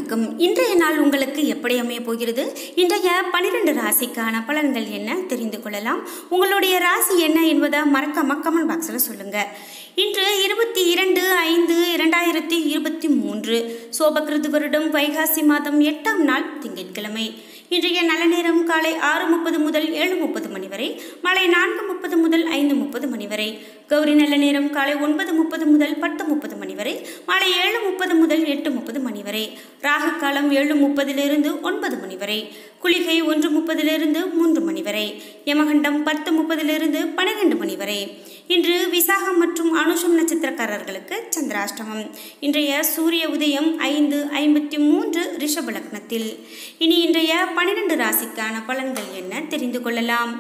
வணக்கம் இன்றைய நாள் உங்களுக்கு எப்படி அமைய போகிறது இன்றைய பனிரெண்டு ராசிக்கான பலன்கள் என்ன தெரிந்து கொள்ளலாம் உங்களுடைய ராசி என்ன என்பதை மறக்காம கமெண்ட் பாக்ஸில் சொல்லுங்க இன்று இருபத்தி இரண்டு ஐந்து இரண்டாயிரத்தி இருபத்தி மூன்று சோபகிருது வருடம் வைகாசி மாதம் எட்டாம் நாள் திங்கட்கிழமை இன்றைய நல்ல நேரம் காலை ஆறு முப்பது முதல் ஏழு முப்பது மணி வரை மாலை நான்கு முப்பது முதல் ஐந்து முப்பது மணி வரை கௌரி நல்ல நேரம் காலை ஒன்பது முப்பது முதல் பத்து முப்பது மணி வரை மாலை ஏழு முப்பது முதல் எட்டு முப்பது மணி வரை ராகு காலம் ஏழு முப்பதிலிருந்து ஒன்பது மணி வரை குளிகை ஒன்று முப்பதிலிருந்து மூன்று மணி வரை யமகண்டம் பத்து முப்பதிலிருந்து பன்னிரெண்டு மணி வரை இன்று விசாகம் மற்றும் அனுஷம் நட்சத்திரக்காரர்களுக்கு சந்திராஷ்டமம் இன்றைய சூரிய உதயம் ஐந்து ஐம்பத்தி மூன்று ரிஷப லக்னத்தில் இனி இன்றைய பன்னிரண்டு ராசிக்கான பலன்கள் என்ன தெரிந்து கொள்ளலாம்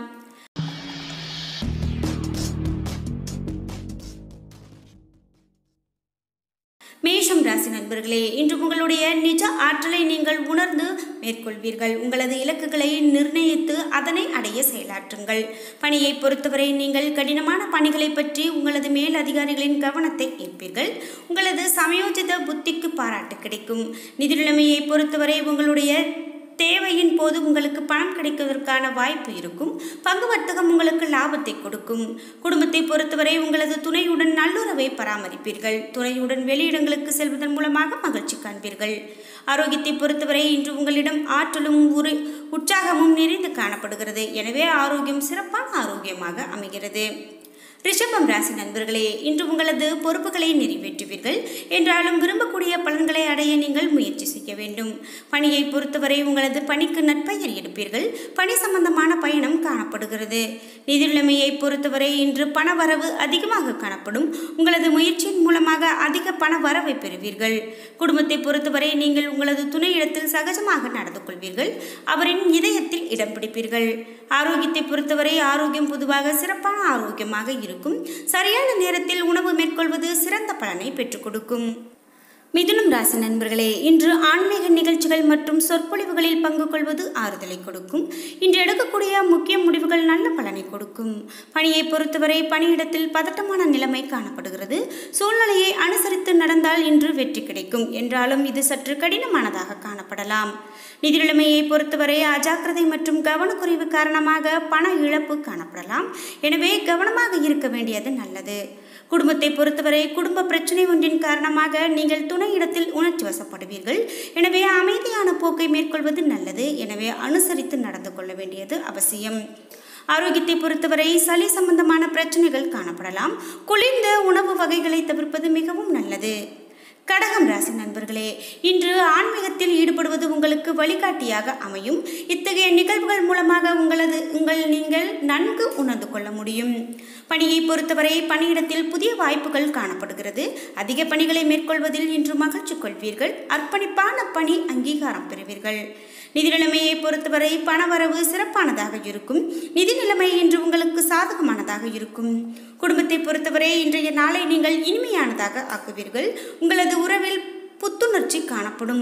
மேஷம் ராசி நண்பர்களே இன்று உங்களுடைய நிஜ ஆற்றலை நீங்கள் உணர்ந்து மேற்கொள்வீர்கள் உங்களது இலக்குகளை நிர்ணயித்து அதனை அடைய செயலாற்றுங்கள் பணியை பொறுத்தவரை நீங்கள் கடினமான பணிகளை பற்றி உங்களது மேல் அதிகாரிகளின் கவனத்தை ஈர்ப்பீர்கள் உங்களது சமயோஜித புத்திக்கு பாராட்டு கிடைக்கும் நிதி நிலைமையை பொறுத்தவரை உங்களுடைய தேவையின் போது உங்களுக்கு பணம் கிடைப்பதற்கான வாய்ப்பு இருக்கும் பங்கு வர்த்தகம் உங்களுக்கு லாபத்தை கொடுக்கும் குடும்பத்தை பொறுத்தவரை உங்களது துணையுடன் நல்லுறவை பராமரிப்பீர்கள் துணையுடன் வெளியிடங்களுக்கு செல்வதன் மூலமாக மகிழ்ச்சி காண்பீர்கள் ஆரோக்கியத்தை பொறுத்தவரை இன்று உங்களிடம் ஆற்றலும் உரு உற்சாகமும் நிறைந்து காணப்படுகிறது எனவே ஆரோக்கியம் சிறப்பான ஆரோக்கியமாக அமைகிறது ரிஷபம் ராசி நண்பர்களே இன்று உங்களது பொறுப்புகளை நிறைவேற்றுவீர்கள் என்றாலும் விரும்பக்கூடிய பலன்களை அடைய நீங்கள் முயற்சி செய்ய வேண்டும் பணியை பொறுத்தவரை உங்களது பணிக்கு நற்பெயர் எடுப்பீர்கள் பணி சம்பந்தமான பயணம் காணப்படுகிறது நிதி நிலைமையை பொறுத்தவரை இன்று பண வரவு அதிகமாக காணப்படும் உங்களது முயற்சியின் மூலமாக அதிக பண வரவை பெறுவீர்கள் குடும்பத்தை பொறுத்தவரை நீங்கள் உங்களது துணையிடத்தில் சகஜமாக நடந்து கொள்வீர்கள் அவரின் இதயத்தில் இடம் பிடிப்பீர்கள் ஆரோக்கியத்தை பொறுத்தவரை ஆரோக்கியம் பொதுவாக சிறப்பான ஆரோக்கியமாக இருக்கும் சரியான நேரத்தில் உணவு மேற்கொள்வது சிறந்த பலனை பெற்றுக் கொடுக்கும் மிதுனம் ராசி நண்பர்களே இன்று ஆன்மீக நிகழ்ச்சிகள் மற்றும் சொற்பொழிவுகளில் பங்கு கொள்வது ஆறுதலை கொடுக்கும் இன்று எடுக்கக்கூடிய முக்கிய முடிவுகள் நல்ல பலனை கொடுக்கும் பணியை பொறுத்தவரை பணியிடத்தில் பதட்டமான நிலைமை காணப்படுகிறது சூழ்நிலையை அனுசரித்து நடந்தால் இன்று வெற்றி கிடைக்கும் என்றாலும் இது சற்று கடினமானதாக காணப்படலாம் நிதி நிலைமையை பொறுத்தவரை அஜாக்கிரதை மற்றும் கவனக்குறைவு காரணமாக பண இழப்பு காணப்படலாம் எனவே கவனமாக இருக்க வேண்டியது நல்லது குடும்பத்தை பொறுத்தவரை குடும்ப பிரச்சனை ஒன்றின் காரணமாக நீங்கள் துணையிடத்தில் உணர்ச்சி வசப்படுவீர்கள் எனவே அமைதியான போக்கை மேற்கொள்வது நல்லது எனவே அனுசரித்து நடந்து கொள்ள வேண்டியது அவசியம் ஆரோக்கியத்தை பொறுத்தவரை சளி சம்பந்தமான பிரச்சனைகள் காணப்படலாம் குளிர்ந்த உணவு வகைகளை தவிர்ப்பது மிகவும் நல்லது கடகம் ராசி நண்பர்களே இன்று ஆன்மீகத்தில் ஈடுபடுவது உங்களுக்கு வழிகாட்டியாக அமையும் இத்தகைய நிகழ்வுகள் மூலமாக உங்களது உங்கள் நீங்கள் நன்கு உணர்ந்து கொள்ள முடியும் பணியை பொறுத்தவரை பணியிடத்தில் புதிய வாய்ப்புகள் காணப்படுகிறது அதிக பணிகளை மேற்கொள்வதில் இன்று மகிழ்ச்சி கொள்வீர்கள் அர்ப்பணிப்பான பணி அங்கீகாரம் பெறுவீர்கள் நிதி நிலைமையை பொறுத்தவரை பணவரவு சிறப்பானதாக இருக்கும் நிதி நிலைமை இன்று உங்களுக்கு சாதகமானதாக இருக்கும் குடும்பத்தை பொறுத்தவரை இன்றைய நாளை நீங்கள் இனிமையானதாக ஆக்குவீர்கள் உங்களது உறவில் புத்துணர்ச்சி காணப்படும்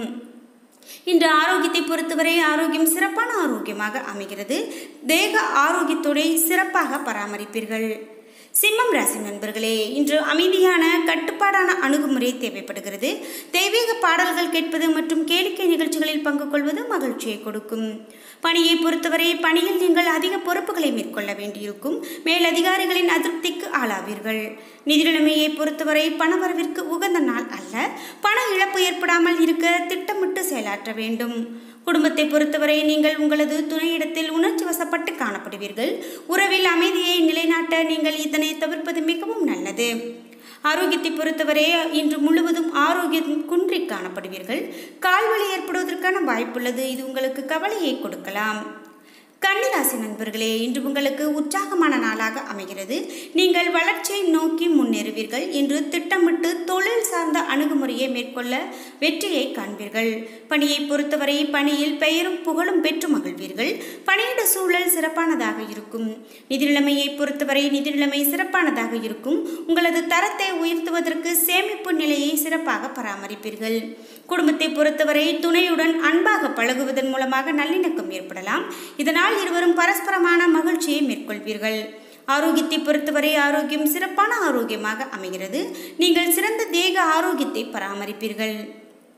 இன்று ஆரோக்கியத்தை பொறுத்தவரை ஆரோக்கியம் சிறப்பான ஆரோக்கியமாக அமைகிறது தேக ஆரோக்கியத்தோடு சிறப்பாக பராமரிப்பீர்கள் சிம்மம் ராசி நண்பர்களே இன்று அமைதியான கட்டுப்பாடான அணுகுமுறை தேவைப்படுகிறது தெய்வீக பாடல்கள் கேட்பது மற்றும் கேளிக்கை நிகழ்ச்சிகளில் பங்கு கொள்வது மகிழ்ச்சியை கொடுக்கும் பணியை பொறுத்தவரை பணியில் நீங்கள் அதிக பொறுப்புகளை மேற்கொள்ள வேண்டியிருக்கும் மேலதிகாரிகளின் அதிருப்திக்கு ஆளாவீர்கள் நிதி நிலைமையை பொறுத்தவரை பணவரவிற்கு உகந்த நாள் அல்ல பண இழப்பு ஏற்படாமல் இருக்க திட்டமிட்டு செயலாற்ற வேண்டும் குடும்பத்தை பொறுத்தவரை நீங்கள் உங்களது துணையிடத்தில் உணர்ச்சி வசப்பட்டு காணப்படுவீர்கள் உறவில் அமைதியை நிலைநாட்ட நீங்கள் இதனை தவிர்ப்பது மிகவும் நல்லது ஆரோக்கியத்தை பொறுத்தவரை இன்று முழுவதும் ஆரோக்கியம் குன்றி காணப்படுவீர்கள் கால்வலி ஏற்படுவதற்கான வாய்ப்புள்ளது இது உங்களுக்கு கவலையை கொடுக்கலாம் கன்னிராசி நண்பர்களே இன்று உங்களுக்கு உற்சாகமான நாளாக அமைகிறது நீங்கள் வளர்ச்சியை நோக்கி முன்னேறுவீர்கள் இன்று திட்டமிட்டு தொழில் சார்ந்த அணுகுமுறையை மேற்கொள்ள வெற்றியை காண்பீர்கள் பணியை பொறுத்தவரை பணியில் பெயரும் புகழும் பெற்று மகிழ்வீர்கள் பணியிட சூழல் சிறப்பானதாக இருக்கும் நிதி நிலைமையை பொறுத்தவரை நிதி நிலைமை சிறப்பானதாக இருக்கும் உங்களது தரத்தை உயர்த்துவதற்கு சேமிப்பு நிலையை சிறப்பாக பராமரிப்பீர்கள் குடும்பத்தை பொறுத்தவரை துணையுடன் அன்பாக பழகுவதன் மூலமாக நல்லிணக்கம் ஏற்படலாம் இதனால் இருவரும் பரஸ்பரமான மகிழ்ச்சியை மேற்கொள்வீர்கள் ஆரோக்கியத்தை பொறுத்தவரை ஆரோக்கியம் சிறப்பான ஆரோக்கியமாக அமைகிறது நீங்கள் சிறந்த தேக ஆரோக்கியத்தை பராமரிப்பீர்கள்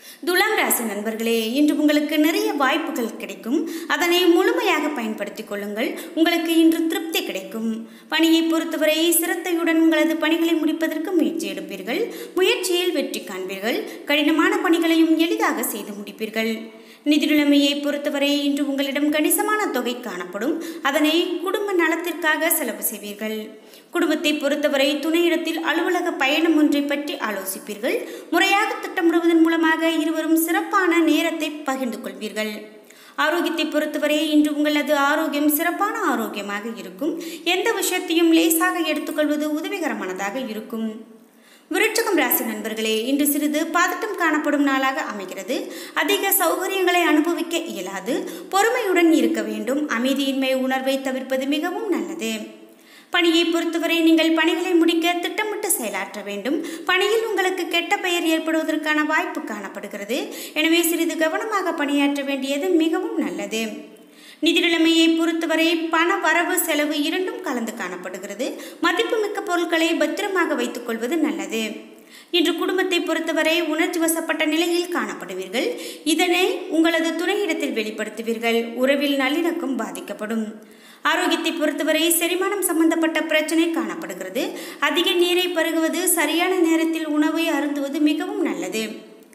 துலாம் ராசி நண்பர்களே இன்று உங்களுக்கு நிறைய வாய்ப்புகள் கிடைக்கும் அதனை முழுமையாக பயன்படுத்திக் கொள்ளுங்கள் உங்களுக்கு இன்று திருப்தி கிடைக்கும் பணியை பொறுத்தவரை சிரத்தையுடன் உங்களது பணிகளை முடிப்பதற்கு முயற்சி எடுப்பீர்கள் முயற்சியில் வெற்றி காண்பீர்கள் கடினமான பணிகளையும் எளிதாக செய்து முடிப்பீர்கள் நிதி நிலைமையை பொறுத்தவரை இன்று உங்களிடம் கணிசமான தொகை காணப்படும் அதனை குடும்ப நலத்திற்காக செலவு செய்வீர்கள் குடும்பத்தை பொறுத்தவரை துணையிடத்தில் அலுவலக பயணம் ஒன்றை பற்றி ஆலோசிப்பீர்கள் முறையாக திட்டமிடுவதன் மூலமாக இருவரும் சிறப்பான நேரத்தை பகிர்ந்து கொள்வீர்கள் ஆரோக்கியத்தை பொறுத்தவரை இன்று உங்களது ஆரோக்கியம் சிறப்பான ஆரோக்கியமாக இருக்கும் எந்த விஷயத்தையும் லேசாக எடுத்துக்கொள்வது உதவிகரமானதாக இருக்கும் விருட்சகம் ராசி நண்பர்களே இன்று சிறிது பதட்டம் காணப்படும் நாளாக அமைகிறது அதிக சௌகரியங்களை அனுபவிக்க இயலாது பொறுமையுடன் இருக்க வேண்டும் அமைதியின்மை உணர்வை தவிர்ப்பது மிகவும் நல்லது பணியை பொறுத்தவரை நீங்கள் பணிகளை முடிக்க திட்டமிட்டு செயலாற்ற வேண்டும் பணியில் உங்களுக்கு கெட்ட பெயர் ஏற்படுவதற்கான வாய்ப்பு காணப்படுகிறது எனவே சிறிது கவனமாக பணியாற்ற வேண்டியது மிகவும் நல்லது நிதி நிலைமையை பொறுத்தவரை பண வரவு செலவு இரண்டும் கலந்து காணப்படுகிறது மதிப்புமிக்க பொருட்களை பத்திரமாக வைத்துக் கொள்வது நல்லது இன்று குடும்பத்தை பொறுத்தவரை உணர்ச்சி வசப்பட்ட நிலையில் காணப்படுவீர்கள் இதனை உங்களது துணையிடத்தில் வெளிப்படுத்துவீர்கள் உறவில் நல்லிணக்கம் பாதிக்கப்படும் ஆரோக்கியத்தை பொறுத்தவரை செரிமானம் சம்பந்தப்பட்ட பிரச்சனை காணப்படுகிறது அதிக நீரை பருகுவது சரியான நேரத்தில் உணவை அருந்துவது மிகவும் நல்லது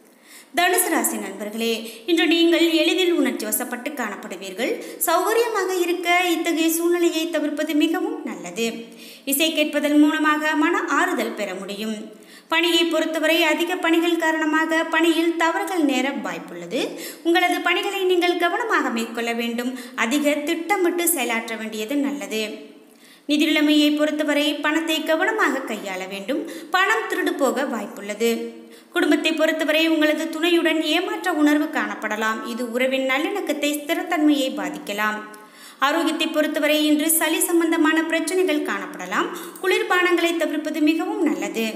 தனுசு ராசி நண்பர்களே இன்று நீங்கள் எளிதில் உணர்ச்சி வசப்பட்டு காணப்படுவீர்கள் சௌகரியமாக இருக்க இத்தகைய சூழ்நிலையை தவிர்ப்பது மிகவும் நல்லது இசை கேட்பதன் மூலமாக மன ஆறுதல் பெற முடியும் பணியை பொறுத்தவரை அதிக பணிகள் காரணமாக பணியில் தவறுகள் நேர வாய்ப்புள்ளது உங்களது பணிகளை நீங்கள் கவனமாக மேற்கொள்ள வேண்டும் அதிக திட்டமிட்டு செயலாற்ற வேண்டியது நல்லது நிதி நிலைமையை பொறுத்தவரை பணத்தை கவனமாக கையாள வேண்டும் பணம் திருடு போக வாய்ப்புள்ளது குடும்பத்தை பொறுத்தவரை உங்களது துணையுடன் ஏமாற்ற உணர்வு காணப்படலாம் இது உறவின் நல்லிணக்கத்தை ஸ்திரத்தன்மையை பாதிக்கலாம் ஆரோக்கியத்தை பொறுத்தவரை இன்று சளி சம்பந்தமான பிரச்சனைகள் காணப்படலாம் குளிர்பானங்களை தவிர்ப்பது மிகவும் நல்லது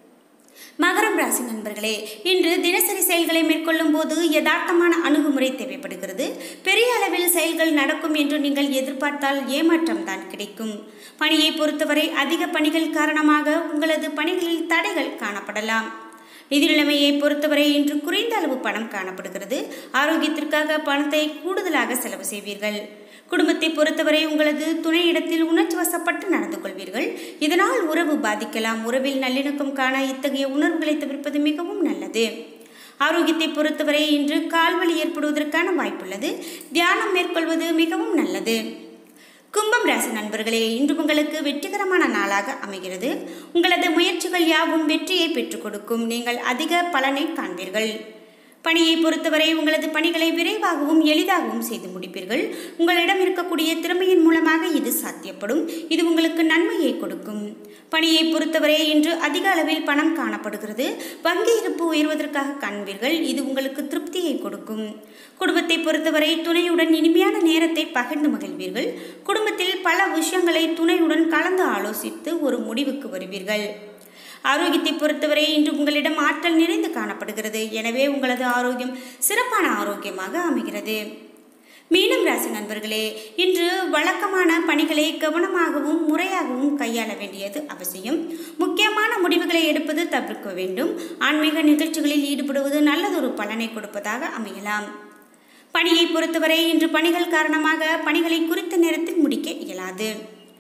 மகரம் ராசி நண்பர்களே இன்று தினசரி செயல்களை மேற்கொள்ளும் போது யதார்த்தமான அணுகுமுறை தேவைப்படுகிறது பெரிய அளவில் செயல்கள் நடக்கும் என்று நீங்கள் எதிர்பார்த்தால் ஏமாற்றம் தான் கிடைக்கும் பணியை பொறுத்தவரை அதிக பணிகள் காரணமாக உங்களது பணிகளில் தடைகள் காணப்படலாம் நிதி நிலைமையை பொறுத்தவரை இன்று குறைந்த அளவு பணம் காணப்படுகிறது ஆரோக்கியத்திற்காக பணத்தை கூடுதலாக செலவு செய்வீர்கள் குடும்பத்தை பொறுத்தவரை உங்களது துணையிடத்தில் உணர்ச்சி வசப்பட்டு நடந்து கொள்வீர்கள் இதனால் உறவு பாதிக்கலாம் உறவில் நல்லிணக்கம் காண இத்தகைய உணர்வுகளை தவிர்ப்பது மிகவும் நல்லது ஆரோக்கியத்தை பொறுத்தவரை இன்று கால்வலி ஏற்படுவதற்கான வாய்ப்புள்ளது தியானம் மேற்கொள்வது மிகவும் நல்லது கும்பம் ராசி நண்பர்களே இன்று உங்களுக்கு வெற்றிகரமான நாளாக அமைகிறது உங்களது முயற்சிகள் யாவும் வெற்றியை பெற்றுக் கொடுக்கும் நீங்கள் அதிக பலனை காண்பீர்கள் பணியை பொறுத்தவரை உங்களது பணிகளை விரைவாகவும் எளிதாகவும் செய்து முடிப்பீர்கள் உங்களிடம் இருக்கக்கூடிய திறமையின் மூலமாக இது சாத்தியப்படும் இது உங்களுக்கு நன்மையை கொடுக்கும் பணியை பொறுத்தவரை இன்று அதிக அளவில் பணம் காணப்படுகிறது வங்கி இருப்பு உயர்வதற்காக காண்பீர்கள் இது உங்களுக்கு திருப்தியை கொடுக்கும் குடும்பத்தை பொறுத்தவரை துணையுடன் இனிமையான நேரத்தை பகிர்ந்து மகிழ்வீர்கள் குடும்பத்தில் பல விஷயங்களை துணையுடன் கலந்து ஆலோசித்து ஒரு முடிவுக்கு வருவீர்கள் ஆரோக்கியத்தை பொறுத்தவரை இன்று உங்களிடம் ஆற்றல் நிறைந்து காணப்படுகிறது எனவே உங்களது ஆரோக்கியம் சிறப்பான ஆரோக்கியமாக அமைகிறது மீனம் ராசி நண்பர்களே இன்று வழக்கமான பணிகளை கவனமாகவும் முறையாகவும் கையாள வேண்டியது அவசியம் முக்கியமான முடிவுகளை எடுப்பது தவிர்க்க வேண்டும் ஆன்மீக நிகழ்ச்சிகளில் ஈடுபடுவது நல்லதொரு பலனை கொடுப்பதாக அமையலாம் பணியை பொறுத்தவரை இன்று பணிகள் காரணமாக பணிகளை குறித்த நேரத்தில் முடிக்க இயலாது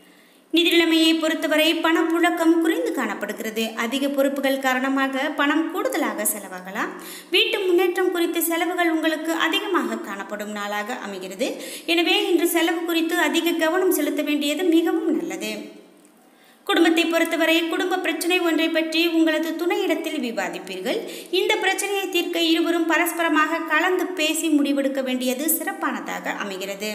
நிதி நிலைமையை பொறுத்தவரை பணப்புழக்கம் குறைந்து காணப்படுகிறது அதிக பொறுப்புகள் காரணமாக பணம் கூடுதலாக செலவாகலாம் வீட்டு முன்னேற்றம் குறித்த செலவுகள் உங்களுக்கு அதிகமாக காணப்படும் நாளாக அமைகிறது எனவே இன்று செலவு குறித்து அதிக கவனம் செலுத்த வேண்டியது மிகவும் நல்லது குடும்பத்தை பொறுத்தவரை குடும்ப பிரச்சனை ஒன்றை பற்றி உங்களது துணையிடத்தில் விவாதிப்பீர்கள் இந்த பிரச்சனையை தீர்க்க இருவரும் பரஸ்பரமாக கலந்து பேசி முடிவெடுக்க வேண்டியது சிறப்பானதாக அமைகிறது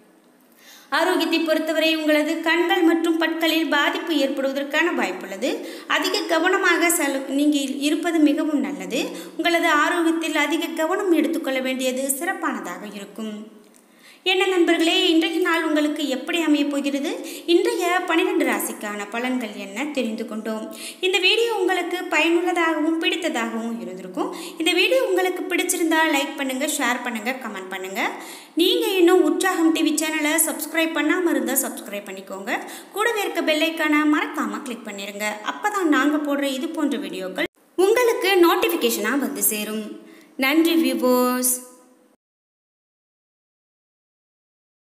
ஆரோக்கியத்தை பொறுத்தவரை உங்களது கண்கள் மற்றும் பற்களில் பாதிப்பு ஏற்படுவதற்கான வாய்ப்புள்ளது அதிக கவனமாக செல நீங்கள் இருப்பது மிகவும் நல்லது உங்களது ஆரோக்கியத்தில் அதிக கவனம் எடுத்துக்கொள்ள வேண்டியது சிறப்பானதாக இருக்கும் என்ன நண்பர்களே இன்றைய நாள் உங்களுக்கு எப்படி அமையப் போகிறது இன்றைய பன்னிரெண்டு ராசிக்கான பலன்கள் என்ன தெரிந்து கொண்டோம் இந்த வீடியோ உங்களுக்கு பயனுள்ளதாகவும் பிடித்ததாகவும் இருந்திருக்கும் இந்த வீடியோ உங்களுக்கு பிடிச்சிருந்தா லைக் பண்ணுங்கள் ஷேர் பண்ணுங்கள் கமெண்ட் பண்ணுங்கள் நீங்கள் இன்னும் உற்சாகம் டிவி சேனலை சப்ஸ்கிரைப் பண்ணாமல் இருந்தால் சப்ஸ்கிரைப் பண்ணிக்கோங்க கூடவே இருக்க பெல்லைக்கான மறக்காமல் கிளிக் பண்ணிடுங்க அப்போ தான் நாங்கள் போடுற இது போன்ற வீடியோக்கள் உங்களுக்கு நோட்டிஃபிகேஷனாக வந்து சேரும் நன்றி வியூவர்ஸ்